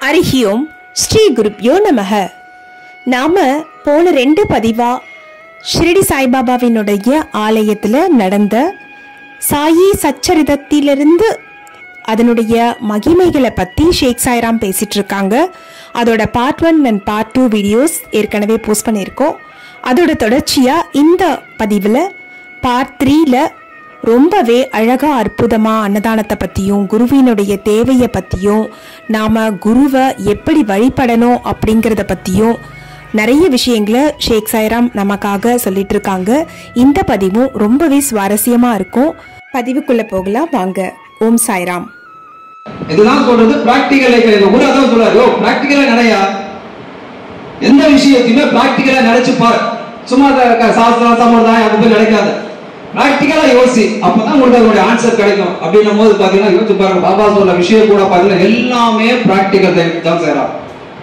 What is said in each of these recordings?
ஹரிஹி ஓம் ஸ்ரீ குருப்யோ நமக நாம போன ரெண்டு பதிவா ஷிரடி சாய்பாபாவினுடைய ஆலயத்துல நடந்த சாயி சச்சரிதத்திலிருந்து அதனுடைய மகிமைகளை பத்தி ஷேக் சாய்ராம் பேசிட்டு இருக்காங்க அதோட part one and part two videos ஏற்கனவே போஸ்ட் பண்ணியிருக்கோம் அதோட தொடர்ச்சியா இந்த பதிவில் பார்ட் த்ரீல ரொம்பவே அழகா அற்புதமா அன்னதானத்தை பத்தியும் குருவினுடைய தேவையை பத்தியும் நாம குருவை எப்படி வழிபடணும் அப்படிங்கிறத பத்தியும் நிறைய விஷயங்களை ஷேக் சாய்ராம் நமக்காக சொல்லிட்டு இருக்காங்க இந்த பதிவும் ரொம்பவே சுவாரஸ்யமா இருக்கும் பதிவுக்குள்ள போகலாம் வாங்க ஓம் சாய்ராம் இதுதான் சொல்றது பிராக்டிக்கல் லைஃப் எங்க குரு அதான் சொல்றாரு யோ பிராக்டிக்கலா நடையா எந்த விஷயத்தையுமே பிராக்டிக்கலா நினைச்சு பார் சும்மா க- க- சாஸ்திரம் சம்பிரதாயம் அது போய் நினைக்காத பிராக்டிக்கலா யோசி அப்பதான் உங்களுக்கு அதனுடைய ஆன்சர் கிடைக்கும் அப்படின்னும் போது பாத்தீங்கன்னா யோசிச்சு பாருங்க பாபா சொல்ற விஷயம் கூட பாத்தீங்கன்னா எல்லாமே பிராக்டிக்கல் தான் செய்யறான்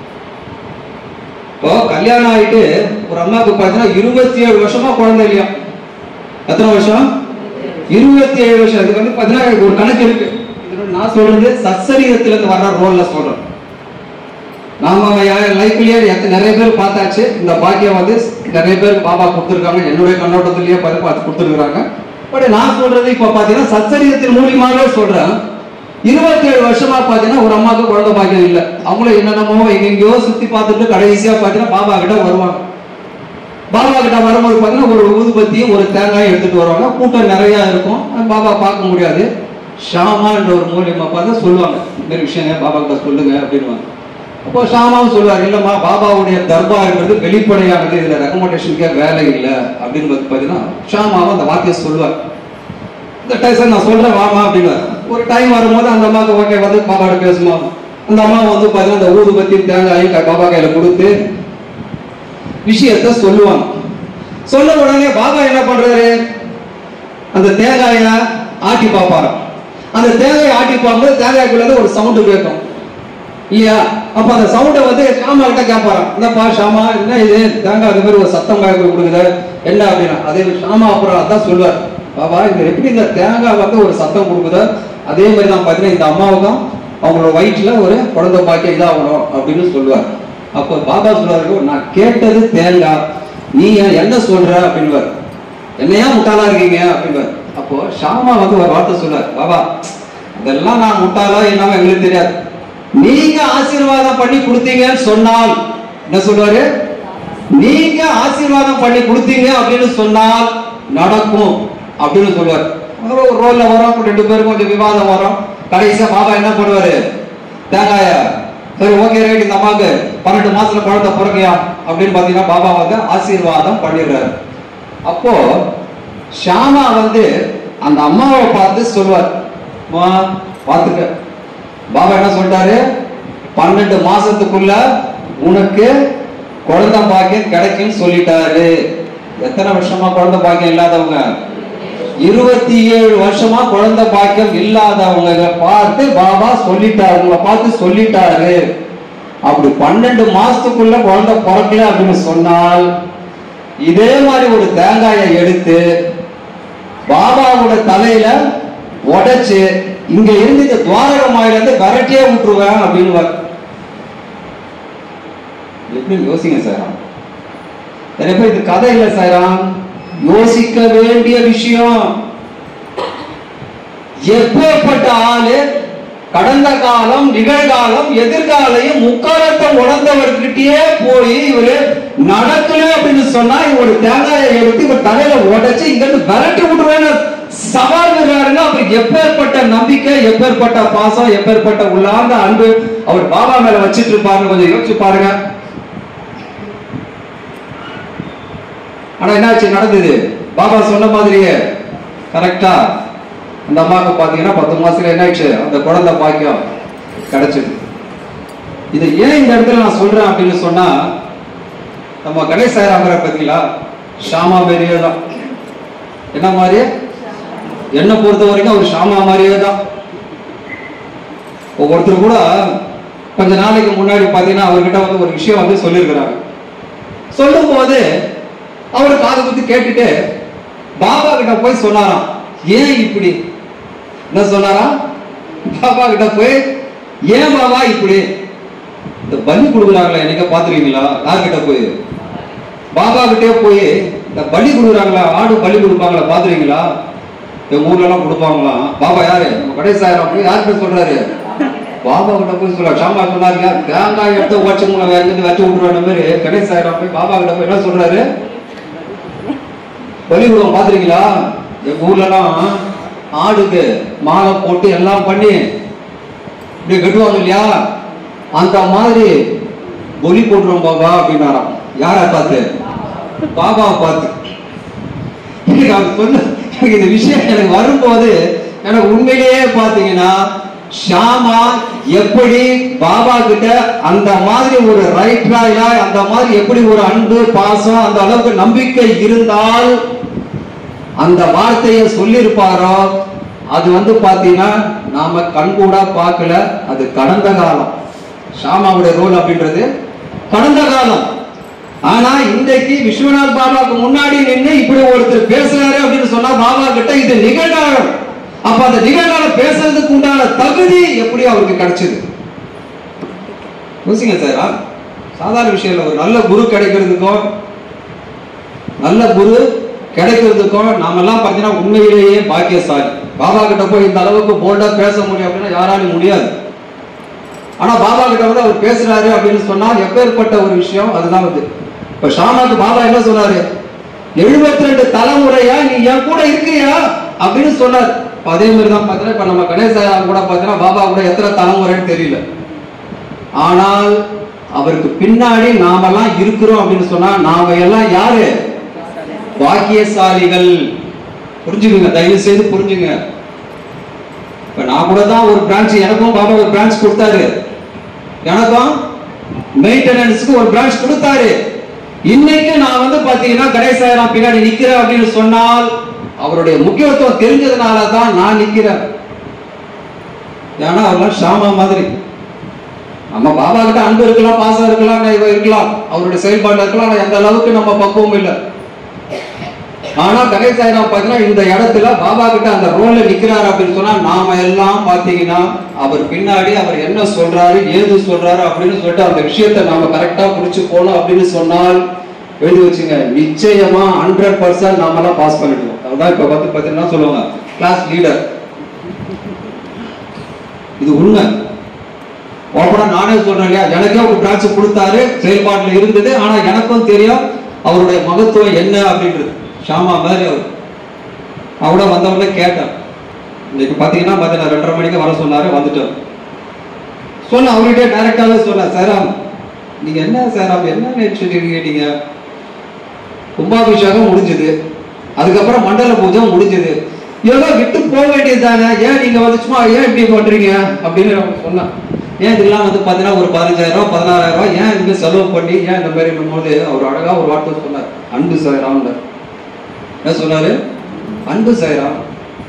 இப்போ கல்யாணம் ஆயிட்டு ஒரு அம்மாவுக்கு பாத்தீங்கன்னா இருபத்தி ஏழு வருஷமா குழந்தை இல்லையா எத்தனை வருஷம் இருபத்தி ஏழு வருஷம் இதுக்கு வந்து பாத்தீங்கன்னா ஒரு கணக்கு இருக்கு இது நான் சொல்றது சச்சரீரத்துல இருந்து வர்ற ரோல்ல சொல்றேன் நாம லைஃப்லயே நிறைய பேர் பார்த்தாச்சு இந்த பாக்கியம் வந்து நிறைய பேர் பாபா கொடுத்துருக்காங்க என்னுடைய கண்ணோட்டத்திலேயே பார்த்து பார்த்து கொடுத்துருக்காங்க பட் நான் சொல்றது இப்ப பாத்தீங்கன்னா சச்சரீரத்தின் மூலியமாவே சொல்றேன் இருபத்தி ஏழு வருஷமா பாத்தீங்கன்னா ஒரு அம்மாவுக்கு குழந்தை பாக்கியம் இல்ல அவங்களும் என்னென்னமோ எங்கெங்கயோ சுத்தி பார்த்துட்டு கடைசியா பாத்தீங்கன்னா பாபா கிட்ட வருவாங்க பாபா கிட்ட வரும்போது பாத்தீங்கன்னா ஒரு ஊதுபத்தியும் ஒரு தேங்காயும் எடுத்துட்டு வருவாங்க கூட்டம் நிறைய இருக்கும் பாபா பார்க்க முடியாது ஷாமா என்ற ஒரு மூலியமா பார்த்து சொல்லுவாங்க இந்த மாதிரி விஷயம் பாபா கிட்ட சொல்லுங்க அப்படின்னு அப்போ ஷாமாவும் சொல்லுவார் இல்லம்மா பாபாவுடைய தர்பார்ன்றது வெளிப்படையானது இதுல ரெக்கமெண்டேஷனுக்கே வேலை இல்லை அப்படின்னு வந்து பாத்தீங்கன்னா ஷாமாவும் அந்த வார்த்தையை சொல்லுவார் இந்த டைசன் நான் சொல்றேன் வாமா அப்படின்னு ஒரு டைம் வரும்போது அந்த அம்மாவுக்கு ஓகே வந்து பாபாட்ட பேசுமா அந்த அம்மா வந்து பாத்தீங்கன்னா அந்த ஊதுபத்தி தேங்காயும் க- பாபா கையில கொடுத்து விஷயத்த சொல்லுவாங்க சொன்ன உடனே பாபா என்ன பண்றாரு அந்த தேங்காய ஆட்டி பார்ப்பாரு அந்த தேங்காயை ஆட்டி பார்க்கும்போது தேங்காய்க்குள்ள இருந்து ஒரு சவுண்டு கேட்கும் இல்லையா அப்ப அந்த சவுண்டை வந்து ஷாமா கிட்ட கேட்பாராம் என்னப்பா ஷாமா என்ன இது தேங்காய் அது மாதிரி ஒரு சத்தம் காய்க்க கொடுக்குது என்ன அப்படின்னா அதே ஷாமா அப்புறம் அதான் சொல்லுவார் பாபா இது எப்படி இந்த தேங்காய் வந்து ஒரு சத்தம் கொடுக்குதோ அதே மாதிரி தான் பார்த்தீங்கன்னா இந்த அம்மாவுக்கும் அவங்களோட வயிற்றுல ஒரு குழந்தை பாக்கியம் இதாகணும் அப்படின்னு சொல்லுவார் அப்போ பாபா சொல்லுவாரு நான் கேட்டது தேங்காய் நீ என்ன சொல்ற அப்படின்னுவார் என்னையா முட்டாளா இருக்கீங்க அப்படின்னுவார் அப்போ ஷாமா வந்து ஒரு வார்த்தை சொல்லுவார் பாபா இதெல்லாம் நான் முட்டாளா என்னவோ எங்களுக்கு தெரியாது நீங்க ஆசீர்வாதம் பண்ணி கொடுத்தீங்கன்னு சொன்னால் என்ன சொல்லுவாரு நீங்க ஆசீர்வாதம் பண்ணி கொடுத்தீங்க அப்படின்னு சொன்னால் நடக்கும் அப்படின்னு சொல்லுவார் ஒரு ஒரு ரோல்ல வரும் அப்ப ரெண்டு பேரும் கொஞ்சம் விவாதம் வரும் கடைசியா பாபா என்ன பண்ணுவாரு தேங்காய சரி ஓகே ரைட் இந்த அம்மாவுக்கு பன்னெண்டு மாசத்துல குழந்தை பிறக்கையா அப்படின்னு பாத்தீங்கன்னா பாபா வந்து ஆசீர்வாதம் பண்ணிடுறாரு அப்போ ஷாமா வந்து அந்த அம்மாவை பார்த்து சொல்லுவார் அம்மா பார்த்துக்க பாபா என்ன சொல்லிட்டாரு பன்னெண்டு மாசத்துக்குள்ள உனக்கு குழந்தை பாக்கியம் கிடைக்கும்னு சொல்லிட்டாரு எத்தனை வருஷமா குழந்தை பாக்கியம் இல்லாதவங்க இருபத்தி ஏழு வருஷமா குழந்தை பாக்கியம் இல்லாதவங்க பார்த்து பாபா சொல்லிட்டாரு உங்களை பார்த்து சொல்லிட்டாரு அப்படி பன்னெண்டு மாசத்துக்குள்ள குழந்தை பிறக்கல அப்படின்னு சொன்னால் இதே மாதிரி ஒரு தேங்காயை எடுத்து பாபாவோட தலையில உடைச்சு இங்க இருந்து இந்த துவாரக மாயில இருந்து விரட்டியே விட்டுருவேன் அப்படின்னு எப்படி யோசிங்க சார் நிறைய பேர் இது கதை இல்லை சாராம் யோசிக்க வேண்டிய விஷயம் எப்பேற்பட்ட ஆளு கடந்த காலம் நிகழ்காலம் எதிர்காலையும் முக்காலத்தை உணர்ந்தவர்கிட்டயே போய் இவரு நடக்கல அப்படின்னு சொன்னா இவர் தேங்காயை எடுத்து இவர் தலையில உடைச்சு இங்க இருந்து விரட்டி விட்டுருவேன்னு சவால் விடுறாருன்னா அவருக்கு எப்பேற்பட்ட நம்பிக்கை எப்பேற்பட்ட பாசம் எப்பேற்பட்ட உள்ளார்ந்த அன்பு அவர் பாபா மேல வச்சிட்டு இருப்பாருன்னு கொஞ்சம் யோசிச்சு பாருங்க ஆனா என்னாச்சு நடந்தது பாபா சொன்ன மாதிரியே கரெக்டா அந்த அம்மாவுக்கு பாத்தீங்கன்னா பத்து மாசத்துல என்ன ஆயிடுச்சு அந்த குழந்தை பாக்கியம் கிடைச்சது இதை ஏன் இந்த இடத்துல நான் சொல்றேன் அப்படின்னு சொன்னா நம்ம கணேஷ் சாயராமரை பார்த்தீங்களா ஷாமா மாதிரியே தான் என்ன மாதிரி என்னை பொறுத்த வரைக்கும் அவர் ஷாமா மாதிரியே தான் ஒவ்வொருத்தர் கூட கொஞ்ச நாளைக்கு முன்னாடி பாத்தீங்கன்னா அவர்கிட்ட வந்து ஒரு விஷயம் வந்து சொல்லியிருக்கிறாங்க சொல்லும் போது அவர் காது குத்தி கேட்டுட்டு பாபா கிட்ட போய் சொன்னாராம் ஏன் இப்படி என்ன சொன்னாராம் பாபா கிட்ட போய் ஏன் பாபா இப்படி இந்த பலி கொடுக்குறாங்களா என்னைக்க பாத்துருக்கீங்களா யார்கிட்ட போய் பாபா கிட்டே போய் இந்த பலி கொடுக்குறாங்களா ஆடு பலி கொடுப்பாங்களா பாத்துருக்கீங்களா எங்க ஊர்ல எல்லாம் கொடுப்பாங்களா பாபா யாரு நம்ம கடைசாயிரம் போய் யார்கிட்ட சொல்றாரு பாபா கிட்ட போய் சொல்ல ஷாமா சொன்னாருங்க தேங்காய் எடுத்து உடச்சு மூலம் வேற எங்கிருந்து வச்சு விட்டுருவான மாதிரி கடைசாயிரம் போய் பாபா கிட்ட போய் என்ன சொல்றாரு பலிகுடம் பாத்துருக்கீங்களா எங்க ஊர்ல எல்லாம் ஆடுக்கு மாலை போட்டு எல்லாம் பண்ணி இப்படி கட்டுவாங்க இல்லையா அந்த மாதிரி பொலி போட்டுரும் பாபா அப்படின்னாராம் யாரை பார்த்து பாபாவை பார்த்து எனக்கு அவர் சொன்ன எனக்கு இந்த விஷயம் எனக்கு வரும்போது எனக்கு உண்மையிலேயே பாத்தீங்கன்னா ஷாமா எப்படி பாபா கிட்ட அந்த மாதிரி ஒரு ரைட் ராயா அந்த மாதிரி எப்படி ஒரு அன்பு பாசம் அந்த அளவுக்கு நம்பிக்கை இருந்தால் அந்த வார்த்தையை சொல்லியிருப்பாரோ அது வந்து பாத்தீங்கன்னா நாம கண்கூடா பார்க்கல அது கடந்த காலம் ஷாமாவுடைய ரோல் அப்படின்றது கடந்த காலம் ஆனா இன்றைக்கு விஸ்வநாத் பாபாவுக்கு முன்னாடி நின்று இப்படி ஒருத்தர் பேசுறாரு அப்படின்னு சொன்னா பாபா கிட்ட இது நிகழ்காலம் அப்ப அந்த நிகழ்காலம் பேசுறதுக்கு உண்டான தகுதி எப்படி அவருக்கு கிடைச்சது யோசிங்க சார் சாதாரண விஷயம் இல்லை ஒரு நல்ல குரு கிடைக்கிறதுக்கும் நல்ல குரு கிடைக்கிறதுக்கும் நாமெல்லாம் பார்த்தீங்கன்னா உண்மையிலேயே பாக்கியசாலி பாபா கிட்ட போய் இந்த அளவுக்கு போல்டா பேச முடியும் அப்படின்னா யாராலும் முடியாது ஆனா பாபா கிட்ட வந்து அவர் பேசுறாரு அப்படின்னு சொன்னா எப்பேற்பட்ட ஒரு விஷயம் அதுதான் வந்து இப்ப ஷாமாக்கு பாபா என்ன சொன்னாரு எழுபத்தி ரெண்டு தலைமுறையா நீ என் கூட இருக்கியா அப்படின்னு சொன்னார் இப்ப அதே மாதிரி தான் பார்த்தீங்கன்னா இப்ப நம்ம கணேசா கூட பார்த்தீங்கன்னா பாபா கூட எத்தனை தலைமுறைன்னு தெரியல ஆனால் அவருக்கு பின்னாடி நாமெல்லாம் இருக்கிறோம் அப்படின்னு சொன்னா நாம எல்லாம் யாரு பாக்கியசாலிகள் புரிஞ்சுக்குங்க தயவு செய்து புரிஞ்சுங்க இப்ப நான் கூட தான் ஒரு பிரான்ச் எனக்கும் பாபா ஒரு பிரான்ச் கொடுத்தாரு எனக்கும் மெயின்டெனன்ஸ்க்கு ஒரு பிரான்ச் கொடுத்தாரு இன்னைக்கு நான் வந்து பாத்தீங்கன்னா கணேசாயிரம் பின்னாடி நிக்கிறேன் அப்படின்னு சொன்னால் அவருடைய முக்கியத்துவம் தெரிஞ்சதுனால தான் நான் நிக்கிறேன் ஏன்னா அவர்லாம் ஷாமா மாதிரி நம்ம பாபா கிட்ட அன்பு இருக்கலாம் பாசம் இருக்கலாம் இவ இருக்கலாம் அவருடைய செயல்பாடு இருக்கலாம் ஆனா எந்த அளவுக்கு நம்ம பக்குவம் இல்லை ஆனா கணேசாயிரம் பாத்தீங்கன்னா இந்த இடத்துல பாபா கிட்ட அந்த ரோல்ல நிக்கிறாரு அப்படின்னு சொன்னா நாம எல்லாம் பாத்தீங்கன்னா அவர் பின்னாடி அவர் என்ன சொல்றாரு ஏது சொல்றாரு அப்படின்னு சொல்லிட்டு அந்த விஷயத்தை நாம கரெக்டா புடிச்சு போனோம் அப்படின்னு சொன்னால் எழுதி வச்சுங்க நிச்சயமா ஹண்ட்ரட் பர்சன்ட் நாம எல்லாம் பாஸ் பண்ணிடுவோம் அதுதான் இப்ப வந்து பாத்தீங்கன்னா சொல்லுவாங்க கிளாஸ் லீடர் இது உண்மை ஓப்பனா நானே சொல்றேன் இல்லையா எனக்கே ஒரு பிரான்ச் கொடுத்தாரு செயல்பாட்டுல இருந்தது ஆனா எனக்கும் தெரியும் அவருடைய மகத்துவம் என்ன அப்படின்றது ஷாமா மாதிரி அவர் அவட வந்தவங்கள கேட்டேன் இன்னைக்கு பாத்தீங்கன்னா பாத்தீங்கன்னா ரெண்டரை மணிக்கு வர சொன்னாரு வந்துட்டோம் சொன்ன அவர்கிட்ட டைரக்டாவே சொன்னேன் சேராம் நீங்க என்ன சேராம் என்ன நினைச்சிருக்கீங்க நீங்க கும்பாபிஷேகம் முடிஞ்சது அதுக்கப்புறம் மண்டல பூஜை முடிஞ்சது ஏதோ விட்டு போக வேண்டியது தானே ஏன் நீங்க வந்து சும்மா ஏன் இப்படி பண்றீங்க அப்படின்னு அவங்க சொன்னேன் ஏன் இதெல்லாம் வந்து பாத்தீங்கன்னா ஒரு பதினஞ்சாயிரம் ரூபாய் பதினாறாயிரம் ரூபாய் ஏன் இந்த செலவு பண்ணி ஏன் இந்த மாதிரி போது அவர் அழகா ஒரு வார்த்தை சொன்னார் அன்பு சாயிராம் என்ன சொன்னாரு அன்பு சாயிராம்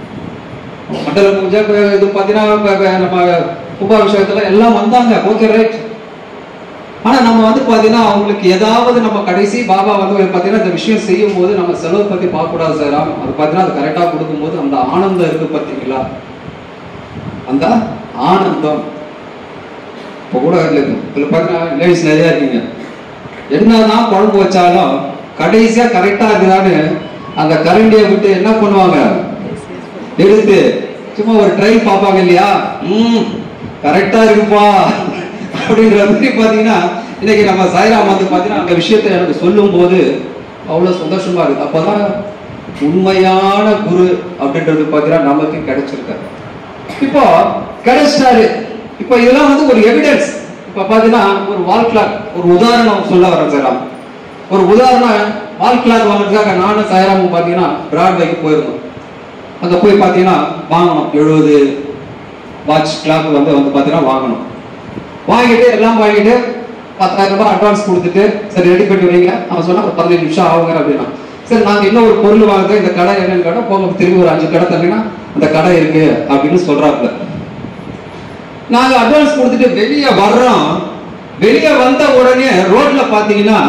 மண்டல பூஜை இப்ப இது பாத்தீங்கன்னா இப்ப- இப்ப நம்ம கும்பாபிஷேகத்துல எல்லாம் வந்தாங்க ஓகே ரைட் ஆனா நம்ம வந்து பாத்தீங்கன்னா அவங்களுக்கு ஏதாவது நம்ம கடைசி பாபா வந்து பாத்தீங்கன்னா இந்த விஷயம் செய்யும் போது நம்ம செலவு பத்தி பார்க்க கூடாது சார் அது பாத்தீங்கன்னா அது கரெக்டா கொடுக்கும்போது அந்த ஆனந்தம் இருக்கு பாத்தீங்களா அந்த ஆனந்தம் இப்போ கூட இதுல இதுல பாத்தீங்கன்னா லேடிஸ் நிறைய இருக்கீங்க என்னதான் குழம்பு வச்சாலும் கடைசியா கரெக்டா இருக்குதான்னு அந்த கரண்டியை விட்டு என்ன பண்ணுவாங்க எடுத்து சும்மா ஒரு ட்ரை பார்ப்பாங்க இல்லையா ம் கரெக்டா இருக்குப்பா அப்படின்ற மாதிரி பாத்தீங்கன்னா இன்னைக்கு நம்ம சாய்ராம் வந்து பாத்தீங்கன்னா அந்த விஷயத்தை எனக்கு சொல்லும் போது அவ்வளவு சந்தோஷமா இருக்கு அப்பதான் உண்மையான குரு அப்படின்றது பாத்தீங்கன்னா நமக்கு கிடைச்சிருக்காரு இப்போ கிடைச்சிட்டாரு இப்போ இதெல்லாம் வந்து ஒரு எவிடன்ஸ் இப்போ பாத்தீங்கன்னா ஒரு வால் கிளாக் ஒரு உதாரணம் சொல்ல வரேன் சார் ஒரு உதாரணம் வால் கிளாக் வாங்குறதுக்காக நானும் சாயராமும் பாத்தீங்கன்னா பிராட்வேக்கு போயிருந்தோம் அங்க போய் பாத்தீங்கன்னா வாங்கணும் எழுபது வாட்ச் கிளாக் வந்து வந்து பாத்தீங்கன்னா வாங்கணும் வாங்கிட்டு எல்லாம் வாங்கிட்டு பத்தாயிரம் ரூபாய் அட்வான்ஸ் கொடுத்துட்டு சரி ரெடி பண்ணி வைங்க அவன் சொன்னா ஒரு பதினஞ்சு நிமிஷம் ஆகுங்க அப்படின்னா சரி நாங்க இன்னும் ஒரு பொருள் வாங்குறது இந்த கடை என்னன்னு கேட்டா போங்க திரும்பி ஒரு அஞ்சு கடை தள்ளினா அந்த கடை இருக்கு அப்படின்னு சொல்றாப்புல நாங்க அட்வான்ஸ் கொடுத்துட்டு வெளியே வர்றோம் வெளியே வந்த உடனே ரோட்ல பாத்தீங்கன்னா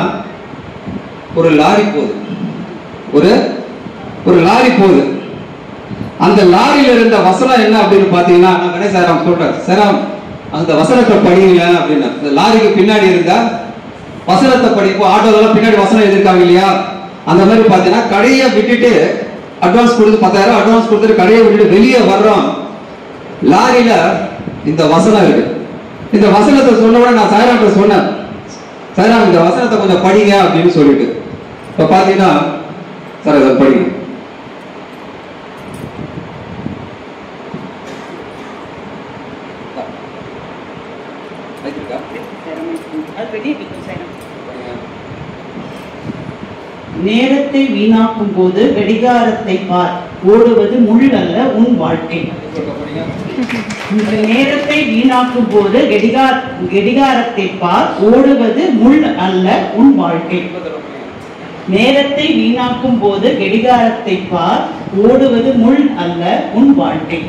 ஒரு லாரி போகுது ஒரு ஒரு லாரி போகுது அந்த லாரியில இருந்த வசனம் என்ன அப்படின்னு பாத்தீங்கன்னா நான் கணேசாராம் சொல்றேன் சராம் அந்த வசனத்தை படிங்க அப்படின்னா இந்த லாரிக்கு பின்னாடி இருந்தா வசனத்தை படிப்போம் ஆட்டோலாம் பின்னாடி வசனம் எழுதிருக்காங்க இல்லையா அந்த மாதிரி பார்த்தீங்கன்னா கடையை விட்டுட்டு அட்வான்ஸ் கொடுத்து பத்தாயிரம் அட்வான்ஸ் கொடுத்துட்டு கடையை விட்டுட்டு வெளியே வர்றோம் லாரியில இந்த வசனம் இருக்கு இந்த வசனத்தை சொன்ன உடனே நான் சாய்ராம்கிட்ட சொன்னேன் சாய்ராம் இந்த வசனத்தை கொஞ்சம் படிங்க அப்படின்னு சொல்லிட்டு இப்ப பாத்தீங்கன்னா சார் இதை படிங்க நேரத்தை வீணாக்கும் போது கடிகாரத்தை பார் ஓடுவது முள் அல்ல உன் வாழ்க்கை இந்த நேரத்தை வீணாக்கும் போது கடிகார் கடிகாரத்தை பார் ஓடுவது முள் அல்ல உன் வாழ்க்கை நேரத்தை வீணாக்கும் போது கடிகாரத்தை பார் ஓடுவது முள் அல்ல உன் வாழ்க்கை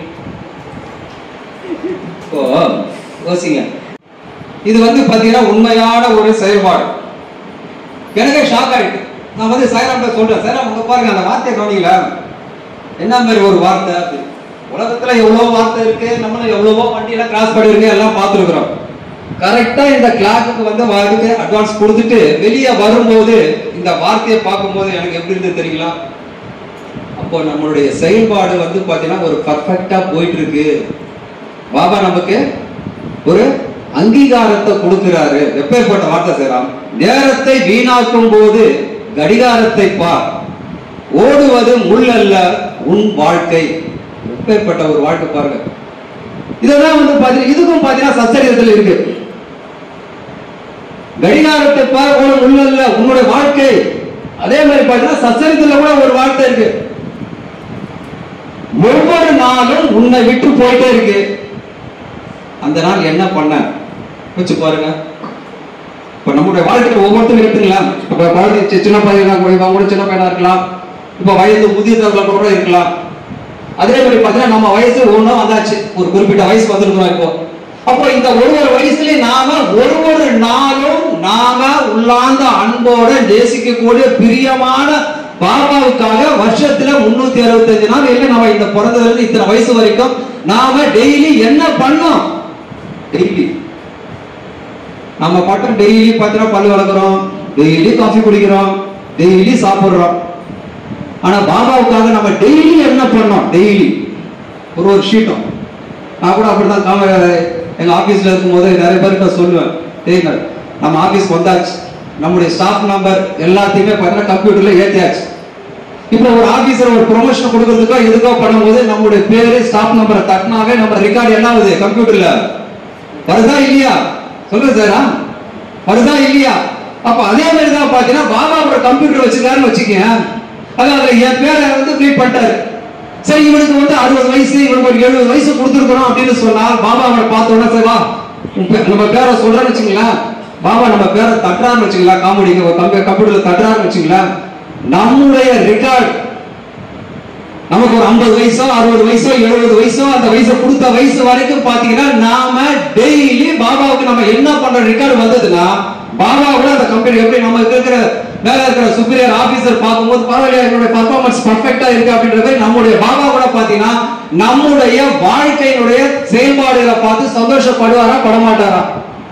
இப்போ யோசிங்க இது வந்து பாத்தீங்கன்னா உண்மையான ஒரு செயல்பாடு எனக்கே ஷாக் ஆயிட்டு நான் வந்து சாய்ராம் சொல்றேன் சாய்ராம் உங்க பாருங்க அந்த வார்த்தையை கவனிக்கல என்ன மாதிரி ஒரு வார்த்தை அது உலகத்துல எவ்வளவு வார்த்தை இருக்கு நம்மளும் எவ்வளவோ வண்டியெல்லாம் கிராஸ் பண்ணிருக்கு எல்லாம் பார்த்துருக்குறோம் கரெக்டா இந்த கிளாஸுக்கு வந்து அதுக்கு அட்வான்ஸ் கொடுத்துட்டு வெளியே வரும்போது இந்த வார்த்தையை பார்க்கும்போது எனக்கு எப்படி இருந்தது தெரியுங்களா அப்போ நம்மளுடைய செயல்பாடு வந்து பாத்தீங்கன்னா ஒரு பர்ஃபெக்டா போயிட்டு இருக்கு பாபா நமக்கு ஒரு அங்கீகாரத்தை கொடுக்கிறாரு எப்பேற்பட்ட வார்த்தை செய்யலாம் நேரத்தை வீணாக்கும் போது கடிகாரத்தை பார் ஓடுவது முள் அல்ல உன் வாழ்க்கை எப்பேற்பட்ட ஒரு வாழ்க்கை பாருங்க இதெல்லாம் வந்து பாத்தீங்கன்னா இதுக்கும் பாத்தீங்கன்னா சச்சரிதத்தில் இருக்கு கடிகாரத்தை பார் ஓடு முள் அல்ல உன்னுடைய வாழ்க்கை அதே மாதிரி பாத்தீங்கன்னா சச்சரித்துல கூட ஒரு வார்த்தை இருக்கு ஒவ்வொரு நாளும் உன்னை விட்டு போயிட்டே இருக்கு அந்த நாள் என்ன பண்ண வச்சு பாருங்க இப்ப நம்முடைய வாழ்க்கையில ஒவ்வொருத்தரும் எடுத்துங்களா இப்ப குழந்தை சி- சின்ன பையனா கூட இவன் கூட சின்ன பையனா இருக்கலாம் இப்ப வயது முதியவர்களா கூட இருக்கலாம் அதே மாதிரி பாத்தீங்கன்னா நம்ம வயசு ஒண்ணும் வந்தாச்சு ஒரு குறிப்பிட்ட வயசு வந்திருக்கிறோம் இப்போ அப்போ இந்த ஒரு ஒரு வயசுலயே நாம ஒரு ஒரு நாளும் நாம உள்ளார்ந்த அன்போட நேசிக்கக்கூடிய பிரியமான பாபாவுக்காக வருஷத்துல முன்னூத்தி அறுபத்தஞ்சு நாள் இல்லை நம்ம இந்த பிறந்ததுல இருந்து இத்தனை வயசு வரைக்கும் நாம டெய்லி என்ன பண்ணோம் டெய்லி நம்ம பாட்டும் டெய்லி பார்த்தீங்கன்னா பல்லு வளர்க்குறோம் டெய்லி காஃபி குடிக்கிறோம் டெய்லி சாப்பிடுறோம் ஆனா பாபாவுக்காக நம்ம டெய்லி என்ன பண்ணோம் டெய்லி ஒரு ஒரு ஷீட்டும் நான் கூட அப்படிதான் காம எங்க ஆபீஸ்ல இருக்கும்போது நிறைய பேருக்கு நான் சொல்லுவேன் டேய்ங்க நம்ம ஆபீஸ் வந்தாச்சு நம்முடைய ஸ்டாஃப் நம்பர் எல்லாத்தையுமே பார்த்தீங்கன்னா கம்ப்யூட்டர்ல ஏத்தியாச்சு இப்போ ஒரு ஆபீசர் ஒரு ப்ரொமோஷன் கொடுக்கறதுக்கோ எதுக்கோ பண்ணும்போது நம்முடைய பேரு ஸ்டாஃப் நம்பரை தட்டினாவே நம்ம ரெக்கார்டு என்ன ஆகுது கம்ப்யூட்டர்ல வருதா இல்லையா சொல்லுங்க சாரா வருதா இல்லையா அப்ப அதே மாதிரி தான் பாத்தீங்கன்னா பாபாவோட கம்ப்யூட்டர் வச்சிருக்காருன்னு வச்சுக்கங்க அதாவது என் பேரை வந்து க்ரியேட் பண்ணிட்டாரு சரி இவனுக்கு வந்து அறுபது வயசு இவனுக்கு ஒரு எழுபது வயசு கொடுத்துருக்கணும் அப்படின்னு சொன்னால் பாபா அவனை பார்த்த உடனே சரி வா உன் பே- நம்ம பேரை சொல்றேன்னு வச்சுங்களேன் பாபா நம்ம பேரை தட்டுறான்னு வச்சுங்களேன் காமெடி கம்ப்யூட்டர்ல தட்டுறான்னு வச்சுங்களேன் நம்முடைய ரெக்கார்ட் நமக்கு ஒரு ஐம்பது வயசோ அறுபது வயசோ எழுபது வயசோ அந்த வயசை கொடுத்த வயசு வரைக்கும் பாத்தீங்கன்னா நாம டெய்லி பாபாவுக்கு நம்ம என்ன பண்ற ரெக்கார்டு வந்ததுன்னா பாபா கூட அந்த கம்பெனி எப்படி நம்ம இருக்கிற மேல இருக்கிற சுப்பீரியர் ஆபீசர் பார்க்கும்போது பரவாயில்ல என்னுடைய பர்ஃபார்மன்ஸ் பர்ஃபெக்டா இருக்கு அப்படின்றது நம்முடைய பாபா கூட பாத்தீங்கன்னா நம்முடைய வாழ்க்கையினுடைய செயல்பாடுகளை பார்த்து சந்தோஷப்படுவாரா படமாட்டாரா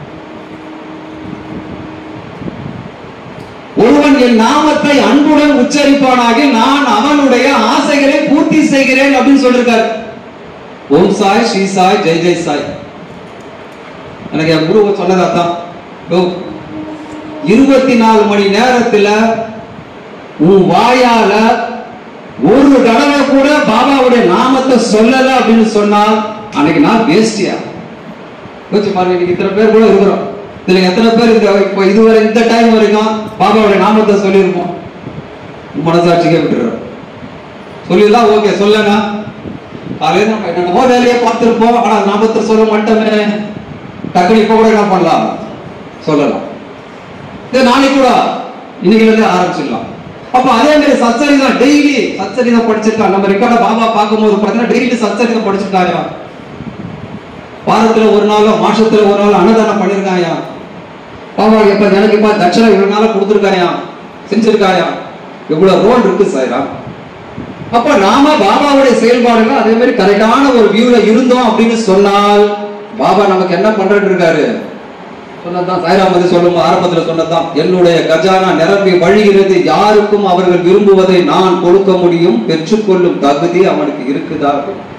ஒருவன் என் நாமத்தை அன்புடன் உச்சரிப்பானாக நான் அவனுடைய ஆசைகளை பூர்த்தி செய்கிறேன் அப்படின்னு சொல்லிருக்காரு ஓம் சாய் ஸ்ரீ சாய் ஜெய் ஜெய் சாய் எனக்கு என் குரு சொன்னது அதான் யோ, இருபத்தி நாலு மணி நேரத்துல உன் வாயால ஒரு தடவை கூட பாபாவுடைய நாமத்தை சொல்லல அப்படின்னு சொன்னால் அன்னைக்கு நான் வேஸ்டியா யோசிச்சு பாருங்க இன்னைக்கு இத்தனை பேர் கூட இருக்கிறோம் இதுல எத்தனை பேர் இந்த இப்போ இதுவரை இந்த டைம் வரைக்கும் பாபாவுடைய நாமத்தை சொல்லியிருப்போம் மனசாட்சிக்கே விட்டுறோம் சொல்லிடலாம் ஓகே சொல்லனா காலையில நம்ம என்னென்னமோ வேலையை பார்த்திருப்போம் ஆனா நாமத்தை சொல்ல மாட்டோமே டக்குனு இப்போ கூட என்ன பண்ணலாம் சொல்லலாம் இது நாளைக்கு கூட இன்னைக்கு இருந்து ஆரம்பிச்சிடலாம் அப்ப அதே மாதிரி சச்சரிதம் டெய்லி சச்சரிதம் படிச்சிருக்காங்க நம்ம ரெக்கார்ட பாபா பார்க்கும்போது பார்த்தீங்கன்னா டெய்லி சச்சரிதம் படிச்சிருக்காங்க வாரத்துல ஒரு நாளோ மாசத்துல ஒரு நாள் அன்னதானம் பண்ணிருக்காயா பாபா எப்ப எனக்கு இப்ப தட்சணை இவ்வளவு நாளா கொடுத்துருக்காயா செஞ்சிருக்காயா இவ்வளவு ரோல் இருக்கு சாய்ரா அப்ப நாம பாபாவுடைய செயல்பாடுகள் அதே மாதிரி கரெக்டான ஒரு வியூல இருந்தோம் அப்படின்னு சொன்னால் பாபா நமக்கு என்ன பண்றது இருக்காரு சொன்னதுதான் சாய்ராம் வந்து சொல்லும் ஆரம்பத்துல சொன்னதுதான் என்னுடைய கஜானா நிரம்பி வழிகிறது யாருக்கும் அவர்கள் விரும்புவதை நான் கொடுக்க முடியும் பெற்றுக்கொள்ளும் தகுதி அவனுக்கு இருக்குதா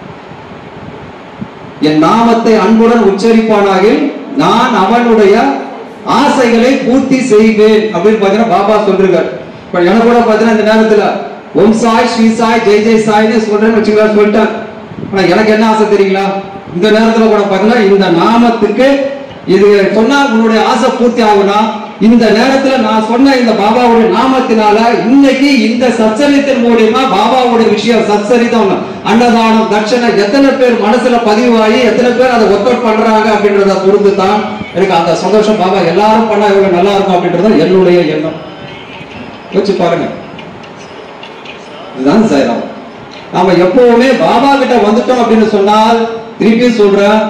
என் நாமத்தை அன்புடன் உச்சரிப்பானாகில் நான் அவனுடைய ஆசைகளை பூர்த்தி செய்வேன் அப்படின்னு பாத்தீங்கன்னா பாபா சொல்றாரு இப்ப எனக்கு கூட பாத்தீங்கன்னா இந்த நேரத்துல ஓம் சாய் ஸ்ரீ சாய் ஜெய் ஜெய் சாய்னு சொல்றேன்னு வச்சுக்கலாம் சொல்லிட்டேன் ஆனா எனக்கு என்ன ஆசை தெரியுங்களா இந்த நேரத்துல கூட பாத்தீங்கன்னா இந்த நாமத்துக்கு இது சொன்னா உன்னுடைய ஆசை பூர்த்தி ஆகுனா இந்த நேரத்துல நான் சொன்ன இந்த பாபாவுடைய நாமத்தினால இன்னைக்கு இந்த சச்சரித்தின் மூலியமா பாபாவுடைய விஷயம் சச்சரித்தம் அன்னதானம் தட்சணை எத்தனை பேர் மனசுல பதிவாகி எத்தனை பேர் அதை ஒர்க் அவுட் பண்றாங்க அப்படின்றத பொறுத்து தான் எனக்கு அந்த சந்தோஷம் பாபா எல்லாரும் பண்ணா இவ்வளவு நல்லா இருக்கும் அப்படின்றது என்னுடைய எண்ணம் யோசிச்சு பாருங்க இதுதான் சாய்ராம் நாம எப்பவுமே பாபா கிட்ட வந்துட்டோம் அப்படின்னு சொன்னால் திருப்பி சொல்றேன்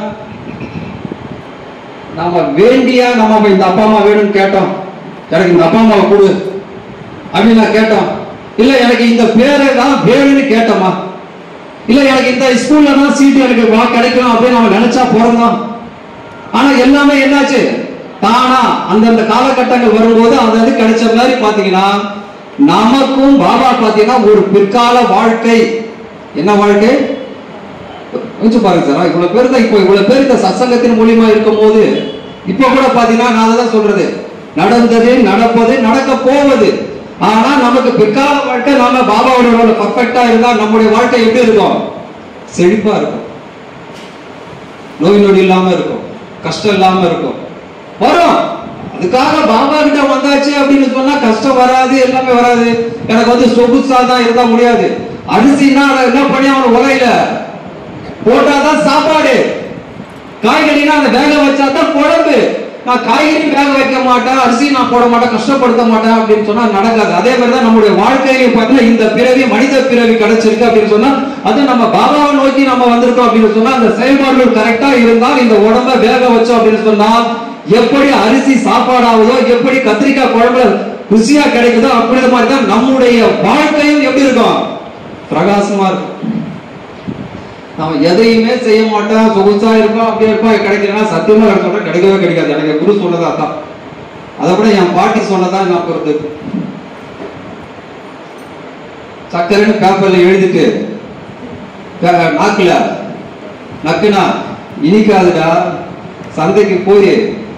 நாம வேண்டியா நம்ம இந்த அப்பா அம்மா வேணும்னு கேட்டோம் எனக்கு இந்த அப்பா அம்மாவை கொடு அப்படின்னு நான் கேட்டோம் இல்ல எனக்கு இந்த பேரை தான் வேணும்னு கேட்டோமா இல்ல எனக்கு இந்த ஸ்கூல்ல தான் சீட் எனக்கு வா கிடைக்கும் அப்படின்னு நம்ம நினைச்சா பிறந்தோம் ஆனா எல்லாமே என்னாச்சு தானா அந்தந்த காலகட்டங்கள் வரும்போது அது அது கிடைச்ச மாதிரி பாத்தீங்கன்னா நமக்கும் பாபா பாத்தீங்கன்னா ஒரு பிற்கால வாழ்க்கை என்ன வாழ்க்கை கொஞ்சம் பாருங்க சார் இவ்வளவு பேர் தான் இப்போ இவ்வளவு பேர் இந்த சத்சங்கத்தின் மூலியமா இருக்கும் போது இப்ப கூட பாத்தீங்கன்னா நான் தான் சொல்றது நடந்தது நடப்பது நடக்க போவது ஆனா நமக்கு பிற்கால வாழ்க்கை நாம பாபாவோட பர்ஃபெக்டா இருந்தா நம்முடைய வாழ்க்கை எப்படி இருக்கும் செழிப்பா இருக்கும் நோய் நொடி இல்லாம இருக்கும் கஷ்டம் இல்லாம இருக்கும் வரும் அதுக்காக பாபா கிட்ட வந்தாச்சு அப்படின்னு சொன்னா கஷ்டம் வராது எல்லாமே வராது எனக்கு வந்து சொகுசா தான் இருந்தா முடியாது அரிசினா அதை என்ன பண்ணி அவன் உலையில போட்டாதான் சாப்பாடு காய்கறினா அதை வேக வச்சா தான் குழம்பு நான் காய்கறி வேக வைக்க மாட்டேன் அரிசி நான் போட மாட்டேன் கஷ்டப்படுத்த மாட்டேன் அப்படின்னு சொன்னா நடக்காது அதே மாதிரி தான் நம்முடைய வாழ்க்கையிலையும் பார்த்தீங்கன்னா இந்த பிறவி மனித பிறவி கிடைச்சிருக்கு அப்படின்னு சொன்னா அது நம்ம பாபாவை நோக்கி நம்ம வந்திருக்கோம் அப்படின்னு சொன்னா அந்த செயல்பாடுகள் கரெக்டா இருந்தால் இந்த உடம்ப வேக வச்சோம் அப்படின்னு சொன்னால் எப்படி அரிசி சாப்பாடாகுதோ எப்படி கத்திரிக்காய் குழம்பு ருசியா கிடைக்குதோ அப்படி மாதிரி தான் நம்முடைய வாழ்க்கையும் எப்படி இருக்கும் பிரகாசமா இருக்கும் நாம எதையுமே செய்ய மாட்டோம் சொகுசா இருப்போம் அப்படியே இருப்போம் கிடைக்கலன்னா சத்தியமா எனக்கு சொல்றேன் கிடைக்கவே கிடைக்காது எனக்கு குரு சொன்னதா தான் அதை விட என் பாட்டி சொன்னதா நான் பொறுத்து சக்கரைன்னு பேப்பர்ல எழுதிட்டு பே- நாக்குல நக்குனா இனிக்காதுடா சந்தைக்கு போய்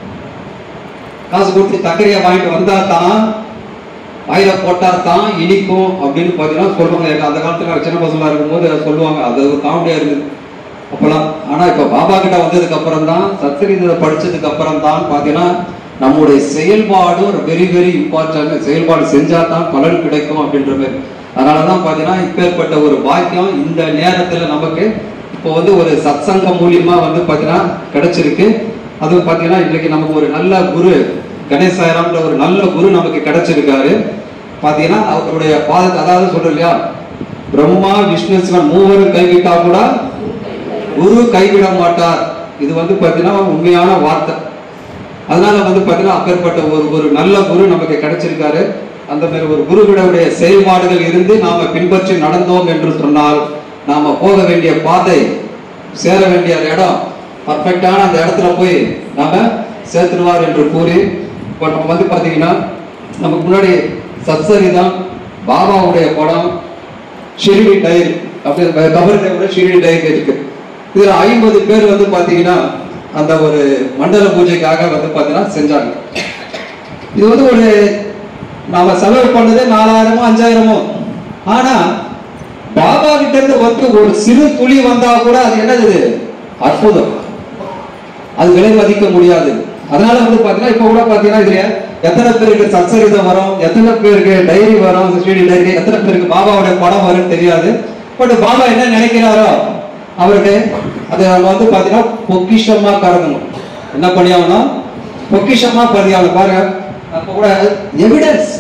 காசு கொடுத்து சர்க்கரையை வாங்கிட்டு வந்தா தான் வாயில போட்டா தான் இனிக்கும் அப்படின்னு பாத்தீங்கன்னா சொல்லுவாங்க எனக்கு அந்த காலத்துல நான் சின்ன பசங்களா இருக்கும்போது அதை சொல்லுவாங்க அது ஒரு காமெடியா இருக்குது அப்பெல்லாம் ஆனா இப்ப பாபா கிட்ட வந்ததுக்கு அப்புறம் தான் சத்சரிதை படிச்சதுக்கு அப்புறம் தான் பாத்தீங்கன்னா நம்முடைய செயல்பாடு ஒரு வெரி வெரி இம்பார்ட்டன்ட் செயல்பாடு செஞ்சா தான் பலன் கிடைக்கும் அப்படின்ற மாதிரி அதனாலதான் பாத்தீங்கன்னா இப்பேற்பட்ட ஒரு வாக்கியம் இந்த நேரத்துல நமக்கு இப்போ வந்து ஒரு சத்சங்கம் மூலியமா வந்து பாத்தீங்கன்னா கிடைச்சிருக்கு அதுவும் பாத்தீங்கன்னா இன்னைக்கு நமக்கு ஒரு நல்ல குரு கணேசாயராம்ன்ற ஒரு நல்ல குரு நமக்கு கிடைச்சிருக்காரு பாத்தீங்கன்னா அவருடைய பாதத்தை அதாவது சொல்றோம் இல்லையா பிரம்மா விஷ்ணு சிவன் மூவரும் கைவிட்டா கூட குரு கைவிட மாட்டார் இது வந்து பாத்தீங்கன்னா உண்மையான வார்த்தை அதனால வந்து பாத்தீங்கன்னா அப்பேற்பட்ட ஒரு ஒரு நல்ல குரு நமக்கு கிடைச்சிருக்காரு அந்த மாதிரி ஒரு குருவினுடைய செயல்பாடுகள் இருந்து நாம பின்பற்றி நடந்தோம் என்று சொன்னால் நாம போக வேண்டிய பாதை சேர வேண்டிய இடம் பர்ஃபெக்டான அந்த இடத்துல போய் நாம சேர்த்துருவார் என்று கூறி இப்போ நம்ம வந்து பாத்தீங்கன்னா நமக்கு முன்னாடி சத்சரிதம் பாபாவுடைய படம் ஷிரிடி டைரி அப்படி கபர் தேவோட ஷிரிடி டைரி இருக்கு இதுல ஐம்பது பேர் வந்து பாத்தீங்கன்னா அந்த ஒரு மண்டல பூஜைக்காக வந்து பாத்தீங்கன்னா செஞ்சாங்க இது வந்து ஒரு நாம செலவு பண்ணதே நாலாயிரமோ அஞ்சாயிரமோ ஆனா பாபா கிட்ட இருந்து வந்து ஒரு சிறு துளி வந்தா கூட அது என்னது இது? அற்புதம் அது விலை மதிக்க முடியாது அதனால வந்து பாத்தீங்கன்னா இப்ப கூட பாத்தீங்கன்னா இதுல எத்தனை பேருக்கு சச்சரிதம் வரும் எத்தனை பேருக்கு டைரி வரும் ஸ்டடி டைரி எத்தனை பேருக்கு பாபாவுடைய படம் வரும்னு தெரியாது பட் பாபா என்ன நினைக்கிறாரோ அவருக்கு அதை நம்ம வந்து பாத்தீங்கன்னா பொக்கிஷமா கருதணும் என்ன பண்ணியாகணும் பொக்கிஷமா பதியாகணும் பாருங்க அப்ப கூட எவிடன்ஸ்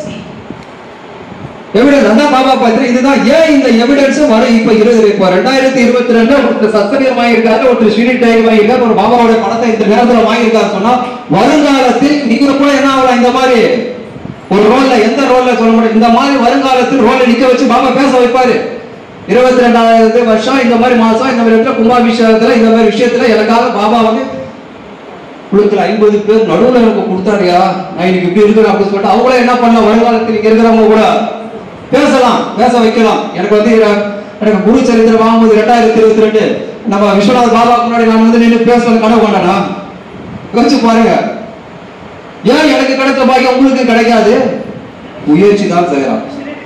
எவிடன்ஸ் அதான் பாபா பாத்து இதுதான் ஏன் இந்த எவிடன்ஸ் வர இப்ப இருபது இப்ப ரெண்டாயிரத்தி இருபத்தி ரெண்டுல ஒருத்தர் சத்சரியம் வாங்கியிருக்காரு ஒருத்தர் ஸ்ரீ டைரி வாங்கியிருக்காரு ஒரு பாபாவோட படத்தை இந்த நேரத்துல வாங்கியிருக்காரு சொன்னா வருங்காலத்தில் நீங்க கூட என்ன ஆகலாம் இந்த மாதிரி ஒரு ரோல்ல எந்த ரோல்ல சொல்ல முடியும் இந்த மாதிரி வருங்காலத்தில் ரோல்ல நிக்க வச்சு பாபா பேச வைப்பாரு இருபத்தி ரெண்டாயிரத்து வருஷம் இந்த மாதிரி மாசம் இந்த மாதிரி இடத்துல கும்பாபிஷேகத்துல இந்த மாதிரி விஷயத்துல எனக்காக பாபா வந்து குழுக்கள் ஐம்பது பேர் நடுவுல எனக்கு கொடுத்தாருயா நான் இன்னைக்கு இப்படி இருக்கிறேன் அப்படின்னு சொல்லிட்டு அவங்களே என்ன பண்ணலாம் வருங்காலத்தில் இங்க இருக்கிறவங்க கூட பேசலாம் பேச வைக்கலாம் எனக்கு வந்து இர- எனக்கு குரு சரித்திரம் வாங்கும்போது ரெண்டாயிரத்தி இருபத்தி ரெண்டு நம்ம விஸ்வநாத் பாபாக்கு முன்னாடி நான் வந்து நின்று பேசுறது கனவு கொண்டானா யோசிச்சு பாருங்க ஏன் எனக்கு கிடைத்த பாக்கியம் உங்களுக்கு கிடைக்காது முயற்சி தான் செய்யலாம்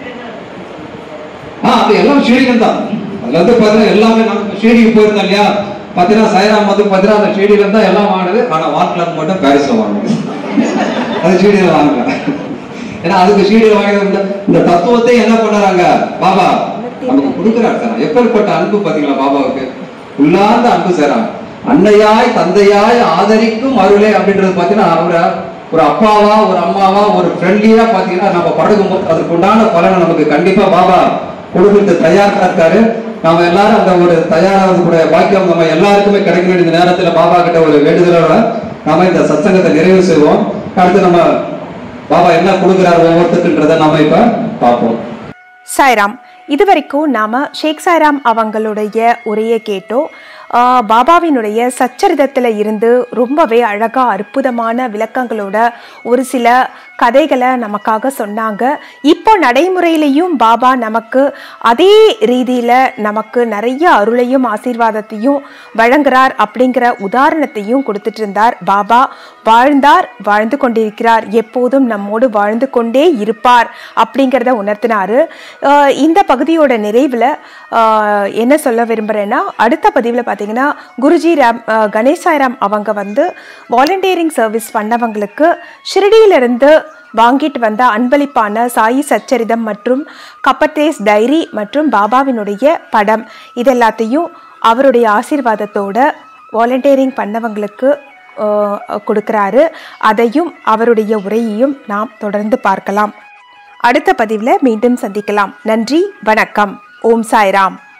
ஆ அது எல்லாம் ஷீடிகள் தான் அதுல வந்து பாத்தீங்கன்னா எல்லாமே நம்ம ஷீடிக்கு போயிருந்தோம் இல்லையா பாத்தீங்கன்னா சைராம் வந்து பாத்தீங்கன்னா அந்த ஷீடியில தான் எல்லாம் வாங்கினது ஆனா வாட்லாக் மட்டும் பாரிஸ்ல வாங்கினது அது ஷீடியில வாங்கல ஏன்னா அதுக்கு ஷீடியில வாங்கினது இந்த- இந்த தத்துவத்தை என்ன பண்ணாங்க பாபா நமக்கு கொடுக்குறாரு சார் எப்பேற்பட்ட அன்பு பாத்தீங்களா பாபாவுக்கு உள்ளார்ந்த அன்பு சேராங்க அன்னையாய் தந்தையாய் ஆதரிக்கும் அருளே அப்படின்றது பாத்தீங்கன்னா அவரை ஒரு அப்பாவா ஒரு அம்மாவா ஒரு ஃப்ரெண்ட்லியா பாத்தீங்கன்னா நம்ம பழகும் போது அதுக்கு உண்டான பலனை நமக்கு கண்டிப்பா பாபா கொடுக்கறது தயாரா இருக்காரு நாம எல்லாரும் அந்த ஒரு தயாராகக்கூடிய பாக்கியம் நம்ம எல்லாருக்குமே கிடைக்கணும் இந்த நேரத்துல பாபா கிட்ட ஒரு வேண்டுதலோட நாம இந்த சத்சங்கத்தை நிறைவு செய்வோம் அடுத்து நம்ம பாபா என்ன கொடுக்குறாரு ஒவ்வொருத்தருக்குன்றதை நாம இப்ப பார்ப்போம் சாய்ராம் இதுவரைக்கும் நாம ஷேக் சாய்ராம் அவங்களுடைய உரையை கேட்டோம் ஆஹ் பாபாவினுடைய சச்சரிதத்தில் இருந்து ரொம்பவே அழகா அற்புதமான விளக்கங்களோட ஒரு சில கதைகளை நமக்காக சொன்னாங்க இப்போ நடைமுறையிலையும் பாபா நமக்கு அதே ரீதியில நமக்கு நிறைய அருளையும் ஆசீர்வாதத்தையும் வழங்குறார் அப்படிங்கிற உதாரணத்தையும் கொடுத்துட்டு இருந்தார் பாபா வாழ்ந்தார் வாழ்ந்து கொண்டிருக்கிறார் எப்போதும் நம்மோடு வாழ்ந்து கொண்டே இருப்பார் அப்படிங்கிறத உணர்த்தினாரு ஆஹ் இந்த பகுதியோட நிறைவில் என்ன சொல்ல விரும்புகிறேன்னா அடுத்த பதிவில் பார்த்தீங்கன்னா குருஜி ராம் ஆஹ் கணேசாய்ராம் அவங்க வந்து வாலண்டியரிங் சர்வீஸ் பண்ணவங்களுக்கு ஷிரடியிலிருந்து வாங்கிட்டு வந்த அன்பளிப்பான சாயி சச்சரிதம் மற்றும் கப்பத்தேஸ் டைரி மற்றும் பாபாவினுடைய படம் இதெல்லாத்தையும் அவருடைய ஆசீர்வாதத்தோட வாலண்டியரிங் பண்ணவங்களுக்கு ஆஹ், கொடுக்கறாரு அதையும் அவருடைய உரையையும் நாம் தொடர்ந்து பார்க்கலாம் அடுத்த பதிவில் மீண்டும் சந்திக்கலாம் நன்றி வணக்கம் ஓம் சாய்ராம்